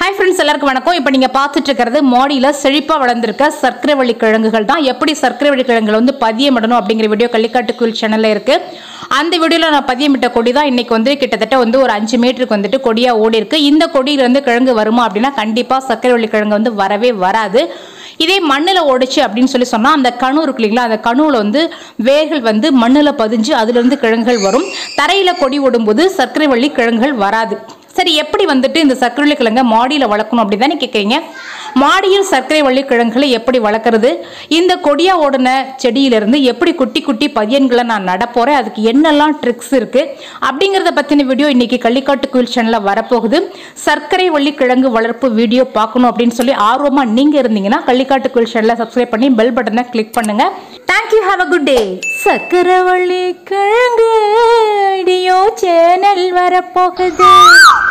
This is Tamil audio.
ஹாய் ஃப்ரெண்ட்ஸ் எல்லாருக்கும் வணக்கம் இப்போ நீங்கள் பார்த்துட்டு இருக்கிறது மாடியில் செழிப்பாக வளர்ந்துருக்க சர்க்கரை வள்ளி கிழங்குகள் தான் எப்படி சர்க்கரை வள்ளி கிழங்குகளை வந்து பதியமிடணும் அப்படிங்கிற வீடியோ கள்ளிக்காட்டு குயில் சேனலில் இருக்குது அந்த வீடியோவில் நான் பதியமிட்ட கொடி தான் இன்னைக்கு வந்து கிட்டத்தட்ட வந்து ஒரு அஞ்சு மீட்டருக்கு வந்துட்டு கொடியாக ஓடி இருக்கு இந்த கொடியிலேருந்து கிழங்கு வருமா அப்படின்னா கண்டிப்பாக சர்க்கரை வள்ளி கிழங்கு வந்து வரவே வராது இதே மண்ணில் ஓடிச்சு அப்படின்னு சொல்லி சொன்னால் அந்த கணு இருக்கு இல்லைங்களா அந்த கணுவில் வந்து வேர்கள் வந்து மண்ணில் பதிஞ்சு அதுலேருந்து கிழங்குகள் வரும் தரையில் கொடி ஓடும்போது சர்க்கரை வள்ளி கிழங்குகள் வராது சரி எப்படி வந்துட்டு இந்த சர்க்கரை கிழங்கை மாடியில் வளர்க்கணும் அப்படி தானே கேட்குறீங்க மாடியில் சர்க்கரை வள்ளி கிழங்குகளை எப்படி வளர்க்குறது இந்த கொடியா ஓடின செடியிலிருந்து எப்படி குட்டி குட்டி பையன்களை நான் நடப்போகிறேன் அதுக்கு என்னெல்லாம் ட்ரிக்ஸ் இருக்குது அப்படிங்கிறத பற்றின வீடியோ இன்னைக்கு கள்ளிக்காட்டு குயில் சேனலில் வரப்போகுது சர்க்கரை வள்ளி கிழங்கு வளர்ப்பு வீடியோ பார்க்கணும் அப்படின்னு சொல்லி ஆர்வமாக நீங்கள் இருந்தீங்கன்னா கள்ளிக்காட்டு குயில் சேனலை சப்ஸ்கிரைப் பண்ணி பெல் பட்டனை கிளிக் பண்ணுங்கள் thank you have a good day சர்க்கரை வள்ளி கிழங்கு வீடியோ சேனல் வரப்போகுது